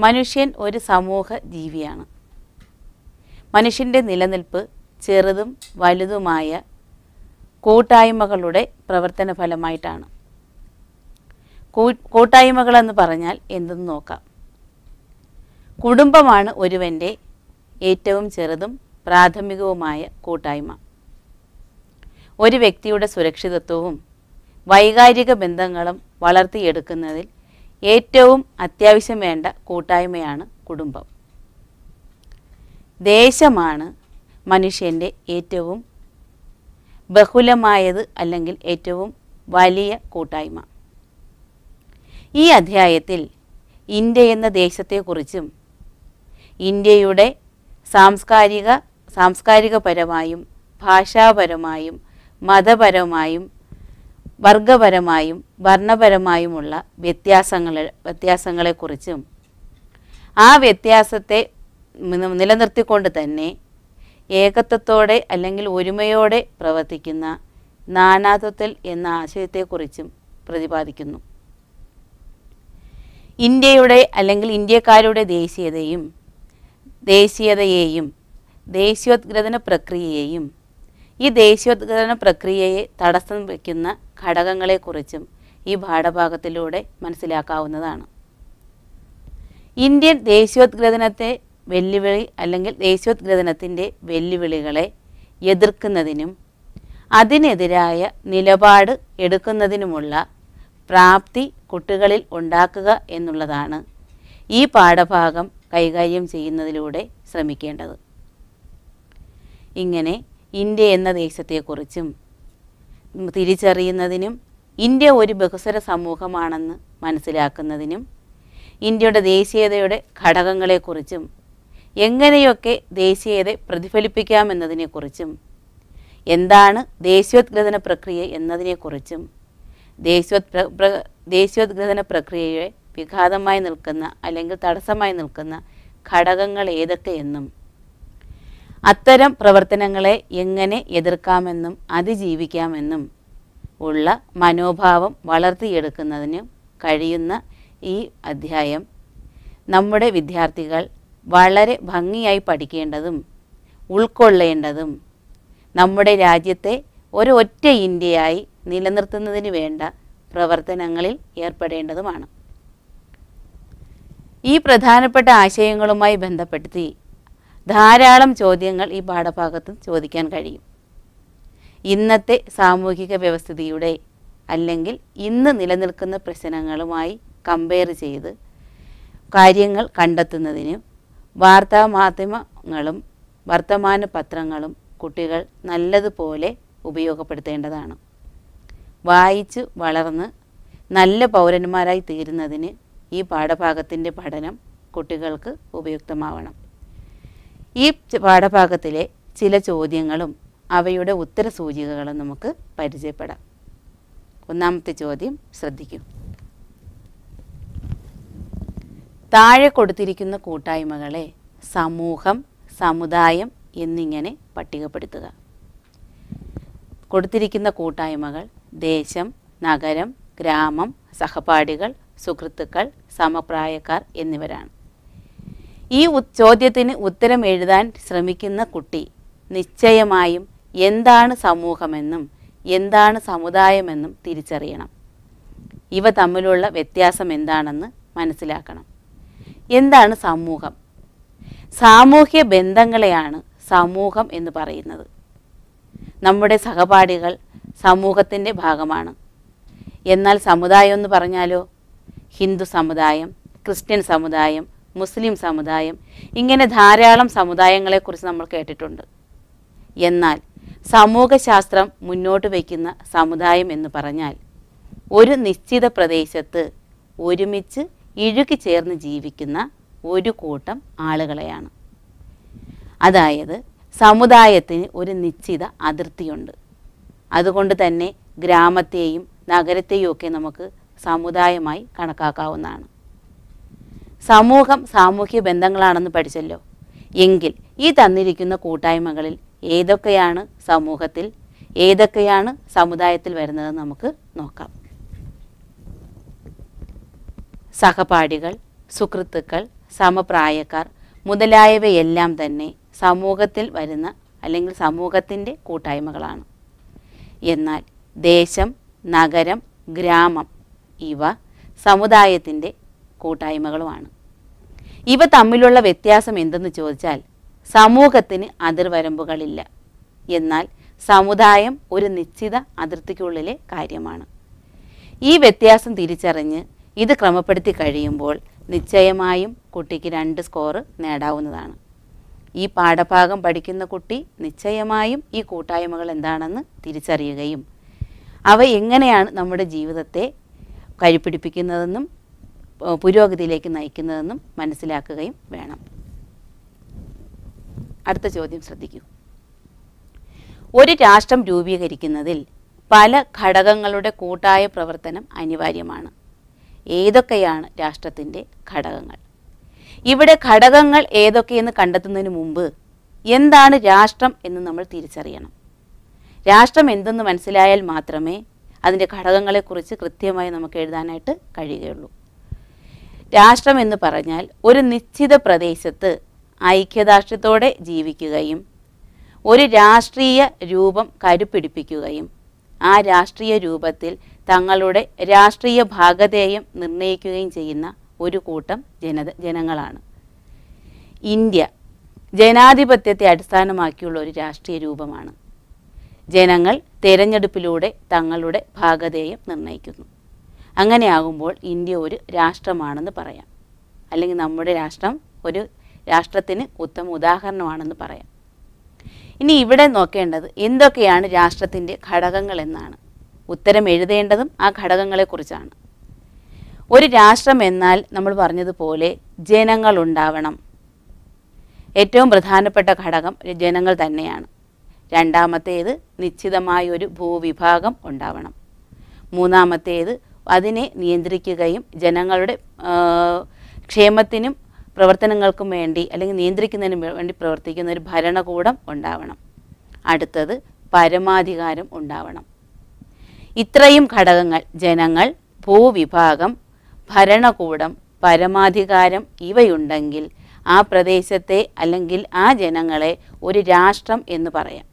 മനുഷ്യൻ ഒരു സമൂഹ ജീവിയാണ് മനുഷ്യൻ്റെ നിലനിൽപ്പ് ചെറുതും വലുതുമായ കൂട്ടായ്മകളുടെ പ്രവർത്തന ഫലമായിട്ടാണ് കൂ- കൂട്ടായ്മകളെന്ന് പറഞ്ഞാൽ എന്തെന്ന് നോക്കാം കുടുംബമാണ് ഒരുവൻ്റെ ഏറ്റവും ചെറുതും പ്രാഥമികവുമായ കൂട്ടായ്മ ഒരു വ്യക്തിയുടെ സുരക്ഷിതത്വവും വൈകാരിക ബന്ധങ്ങളും വളർത്തിയെടുക്കുന്നതിൽ ഏറ്റവും അത്യാവശ്യം വേണ്ട കൂട്ടായ്മയാണ് കുടുംബം ദേശമാണ് മനുഷ്യൻ്റെ ഏറ്റവും ബഹുലമായത് അല്ലെങ്കിൽ ഏറ്റവും വലിയ കൂട്ടായ്മ ഈ അധ്യായത്തിൽ ഇന്ത്യ എന്ന ദേശത്തെക്കുറിച്ചും ഇന്ത്യയുടെ സാംസ്കാരിക സാംസ്കാരികപരമായും ഭാഷാപരമായും മതപരമായും വർഗപരമായും വർണ്ണപരമായുമുള്ള വ്യത്യാസങ്ങളെ വ്യത്യാസങ്ങളെക്കുറിച്ചും ആ വ്യത്യാസത്തെ നി- നിലനിർത്തിക്കൊണ്ട് തന്നെ ഏകത്വത്തോടെ അല്ലെങ്കിൽ ഒരുമയോടെ പ്രവർത്തിക്കുന്ന നാനാത്വത്തിൽ എന്ന ആശയത്തെക്കുറിച്ചും പ്രതിപാദിക്കുന്നു ഇന്ത്യയുടെ അല്ലെങ്കിൽ ഇന്ത്യക്കാരുടെ ദേശീയതയും ദേശീയതയെയും ദേശീയോദ്ഗ്രഥന പ്രക്രിയയെയും ഈ ദേശീയോദ്ഗ്രഥന പ്രക്രിയയെ തടസ്സം വയ്ക്കുന്ന ഘടകങ്ങളെക്കുറിച്ചും ഈ പാഠഭാഗത്തിലൂടെ മനസ്സിലാക്കാവുന്നതാണ് ഇന്ത്യൻ ദേശീയോദ്ഗ്രഥനത്തെ വെല്ലുവിളി അല്ലെങ്കിൽ ദേശീയോദ്ഗ്രഥനത്തിൻ്റെ വെല്ലുവിളികളെ എതിർക്കുന്നതിനും അതിനെതിരായ നിലപാട് എടുക്കുന്നതിനുമുള്ള പ്രാപ്തി കുട്ടികളിൽ ഉണ്ടാക്കുക എന്നുള്ളതാണ് ഈ പാഠഭാഗം കൈകാര്യം ചെയ്യുന്നതിലൂടെ ശ്രമിക്കേണ്ടത് ഇങ്ങനെ ഇന്ത്യ എന്ന ദേശത്തെക്കുറിച്ചും തിരിച്ചറിയുന്നതിനും ഇന്ത്യ ഒരു ബഹുസ്വര സമൂഹമാണെന്ന് മനസ്സിലാക്കുന്നതിനും ഇന്ത്യയുടെ ദേശീയതയുടെ ഘടകങ്ങളെക്കുറിച്ചും എങ്ങനെയൊക്കെ ദേശീയത പ്രതിഫലിപ്പിക്കാമെന്നതിനെക്കുറിച്ചും എന്താണ് ദേശീയോദ്ഗ്രഥന പ്രക്രിയ എന്നതിനെക്കുറിച്ചും ദേശീയോത് പ്ര- പ്ര- ദേശീയോദ്ഗ്രഥന പ്രക്രിയയെ വിഘാതമായി നിൽക്കുന്ന അല്ലെങ്കിൽ തടസ്സമായി നിൽക്കുന്ന ഘടകങ്ങൾ ഏതൊക്കെയെന്നും അത്തരം പ്രവർത്തനങ്ങളെ എങ്ങനെ എതിർക്കാമെന്നും അതിജീവിക്കാമെന്നും ഉള്ള മനോഭാവം വളർത്തിയെടുക്കുന്നതിന് കഴിയുന്ന ഈ അധ്യായം നമ്മുടെ വിദ്യാർത്ഥികൾ വളരെ ഭംഗിയായി പഠിക്കേണ്ടതും ഉൾക്കൊള്ളേണ്ടതും നമ്മുടെ രാജ്യത്തെ ഒരു ഒറ്റ ഇന്ത്യയായി നിലനിർത്തുന്നതിന് വേണ്ട പ്രവർത്തനങ്ങളിൽ ഏർപ്പെടേണ്ടതുമാണ് ഈ പ്രധാനപ്പെട്ട ആശയങ്ങളുമായി ബന്ധപ്പെടുത്തി ധാരാളം ചോദ്യങ്ങൾ ഈ പാഠഭാഗത്ത് ചോദിക്കാൻ കഴിയും ഇന്നത്തെ സാമൂഹിക വ്യവസ്ഥിതിയുടെ അല്ലെങ്കിൽ ഇന്ന് നിലനിൽക്കുന്ന പ്രശ്നങ്ങളുമായി കമ്പയർ ചെയ്ത് കാര്യങ്ങൾ കണ്ടെത്തുന്നതിന് വാർത്താ മാധ്യമങ്ങളും വർത്തമാന പത്രങ്ങളും കുട്ടികൾ നല്ലതുപോലെ ഉപയോഗപ്പെടുത്തേണ്ടതാണ് വായിച്ച് വളർന്ന് നല്ല പൗരന്മാരായി തീരുന്നതിന് ഈ പാഠഭാഗത്തിൻ്റെ പഠനം കുട്ടികൾക്ക് ഉപയുക്തമാവണം ഈ ച- പാഠഭാഗത്തിലെ ചില ചോദ്യങ്ങളും അവയുടെ ഉത്തര സൂചികകളും നമുക്ക് പരിചയപ്പെടാം ഒന്നാമത്തെ ചോദ്യം ശ്രദ്ധിക്കൂ താഴെ കൊടുത്തിരിക്കുന്ന കൂട്ടായ്മകളെ സമൂഹം സമുദായം എന്നിങ്ങനെ പട്ടികപ്പെടുത്തുക കൊടുത്തിരിക്കുന്ന കൂട്ടായ്മകൾ ദേശം നഗരം ഗ്രാമം സഹപാഠികൾ സുഹൃത്തുക്കൾ സമപ്രായക്കാർ എന്നിവരാണ് ഈ ഉ- ചോദ്യത്തിന് ഉത്തരം എഴുതാൻ ശ്രമിക്കുന്ന കുട്ടി നിശ്ചയമായും എന്താണ് സമൂഹമെന്നും എന്താണ് സമുദായമെന്നും തിരിച്ചറിയണം ഇവ തമ്മിലുള്ള വ്യത്യാസം എന്താണെന്ന് മനസ്സിലാക്കണം എന്താണ് സമൂഹം സാമൂഹ്യ ബന്ധങ്ങളെയാണ് സമൂഹം എന്ന് പറയുന്നത് നമ്മുടെ സഹപാഠികൾ സമൂഹത്തിൻ്റെ ഭാഗമാണ് എന്നാൽ സമുദായം എന്ന് പറഞ്ഞാലോ ഹിന്ദു സമുദായം ക്രിസ്ത്യൻ സമുദായം മുസ്ലിം സമുദായം ഇങ്ങനെ ധാരാളം സമുദായങ്ങളെക്കുറിച്ച് നമ്മൾ കേട്ടിട്ടുണ്ട് എന്നാൽ സമൂഹശാസ്ത്രം മുന്നോട്ട് വയ്ക്കുന്ന സമുദായം എന്ന് പറഞ്ഞാൽ ഒരു നിശ്ചിത പ്രദേശത്ത് ഒരുമിച്ച് ഇഴുകി ചേർന്ന് ജീവിക്കുന്ന ഒരു കൂട്ടം ആളുകളെയാണ് അതായത് സമുദായത്തിന് ഒരു നിശ്ചിത അതിർത്തിയുണ്ട് അതുകൊണ്ട് തന്നെ ഗ്രാമത്തെയും നഗരത്തെയും ഒക്കെ നമുക്ക് സമുദായമായി കണക്കാക്കാവുന്നതാണ് സമൂഹം സാമൂഹ്യ ബന്ധങ്ങളാണെന്ന് പഠിച്ചല്ലോ എങ്കിൽ ഈ തന്നിരിക്കുന്ന കൂട്ടായ്മകളിൽ ഏതൊക്കെയാണ് സമൂഹത്തിൽ ഏതൊക്കെയാണ് സമുദായത്തിൽ വരുന്നതെന്ന് നമുക്ക് നോക്കാം സഹപാഠികൾ സുഹൃത്തുക്കൾ സമപ്രായക്കാർ മുതലായവയെല്ലാം തന്നെ സമൂഹത്തിൽ വരുന്ന അല്ലെങ്കിൽ സമൂഹത്തിൻ്റെ കൂട്ടായ്മകളാണ് എന്നാൽ ദേശം നഗരം ഗ്രാമം ഇവ സമുദായത്തിൻ്റെ കൂട്ടായ്മകളുമാണ് ഇവ തമ്മിലുള്ള വ്യത്യാസം എന്തെന്ന് ചോദിച്ചാൽ സമൂഹത്തിന് അതിർവരമ്പുകളില്ല എന്നാൽ സമുദായം ഒരു നിശ്ചിത അതിർത്തിക്കുള്ളിലെ കാര്യമാണ് ഈ വ്യത്യാസം തിരിച്ചറിഞ്ഞ് ഇത് ക്രമപ്പെടുത്തി കഴിയുമ്പോൾ നിശ്ചയമായും കുട്ടിക്ക് രണ്ട് സ്കോർ നേടാവുന്നതാണ് ഈ പാഠഭാഗം പഠിക്കുന്ന കുട്ടി നിശ്ചയമായും ഈ കൂട്ടായ്മകൾ എന്താണെന്ന് തിരിച്ചറിയുകയും അവ എങ്ങനെയാണ് നമ്മുടെ ജീവിതത്തെ കരുപിടിപ്പിക്കുന്നതെന്നും ഏഹ് പുരോഗതിയിലേക്ക് നയിക്കുന്നതെന്നും മനസ്സിലാക്കുകയും വേണം അടുത്ത ചോദ്യം ശ്രദ്ധിക്കൂ ഒരു രാഷ്ട്രം രൂപീകരിക്കുന്നതിൽ പല ഘടകങ്ങളുടെ കൂട്ടായ പ്രവർത്തനം അനിവാര്യമാണ് ഏതൊക്കെയാണ് രാഷ്ട്രത്തിൻ്റെ ഘടകങ്ങൾ ഇവിടെ ഘടകങ്ങൾ ഏതൊക്കെയെന്ന് കണ്ടെത്തുന്നതിന് മുമ്പ് എന്താണ് രാഷ്ട്രം എന്ന് നമ്മൾ തിരിച്ചറിയണം രാഷ്ട്രം എന്തെന്ന് മനസ്സിലായാൽ മാത്രമേ അതിൻ്റെ ഘടകങ്ങളെക്കുറിച്ച് കൃത്യമായി നമുക്ക് എഴുതാനായിട്ട് കഴിയുകയുള്ളൂ രാഷ്ട്രം എന്ന് പറഞ്ഞാൽ ഒരു നിശ്ചിത പ്രദേശത്ത് ഐക്യദാർഢ്യത്തോടെ ജീവിക്കുകയും ഒരു രാഷ്ട്രീയ രൂപം കരുപിടിപ്പിക്കുകയും ആ രാഷ്ട്രീയ രൂപത്തിൽ തങ്ങളുടെ രാഷ്ട്രീയ ഭാഗധേയം നിർണ്ണയിക്കുകയും ചെയ്യുന്ന ഒരു കൂട്ടം ജനത ജനങ്ങളാണ് ഇന്ത്യ ജനാധിപത്യത്തെ അടിസ്ഥാനമാക്കിയുള്ള ഒരു രാഷ്ട്രീയ രൂപമാണ് ജനങ്ങൾ തെരഞ്ഞെടുപ്പിലൂടെ തങ്ങളുടെ ഭാഗധേയം നിർണ്ണയിക്കുന്നു അങ്ങനെയാകുമ്പോൾ ഇന്ത്യ ഒരു രാഷ്ട്രമാണെന്ന് പറയാം അല്ലെങ്കിൽ നമ്മുടെ രാഷ്ട്രം ഒരു രാഷ്ട്രത്തിന് ഉത്തമ ഉദാഹരണമാണെന്ന് പറയാം ഇനി ഇവിടെ നോക്കേണ്ടത് എന്തൊക്കെയാണ് രാഷ്ട്രത്തിൻ്റെ ഘടകങ്ങൾ എന്നാണ് ഉത്തരം എഴുതേണ്ടതും ആ ഘടകങ്ങളെക്കുറിച്ചാണ് ഒരു രാഷ്ട്രം എന്നാൽ നമ്മൾ പറഞ്ഞതുപോലെ ജനങ്ങൾ ഉണ്ടാവണം ഏറ്റവും പ്രധാനപ്പെട്ട ഘടകം ജനങ്ങൾ തന്നെയാണ് രണ്ടാമത്തേത് നിശ്ചിതമായ ഒരു ഭൂവിഭാഗം ഉണ്ടാവണം മൂന്നാമത്തേത് അതിനെ നിയന്ത്രിക്കുകയും ജനങ്ങളുടെ ആ, ക്ഷേമത്തിനും പ്രവർത്തനങ്ങൾക്കും വേണ്ടി അല്ലെങ്കിൽ നിയന്ത്രിക്കുന്നതിനും വേ- വേണ്ടി പ്രവർത്തിക്കുന്ന ഒരു ഭരണകൂടം ഉണ്ടാവണം അടുത്തത് പരമാധികാരം ഉണ്ടാവണം ഇത്രയും ഘടകങ്ങൾ ജനങ്ങൾ ഭൂവിഭാഗം ഭരണകൂടം പരമാധികാരം ഇവയുണ്ടെങ്കിൽ ആ പ്രദേശത്തെ അല്ലെങ്കിൽ ആ ജനങ്ങളെ ഒരു രാഷ്ട്രം എന്ന് പറയാം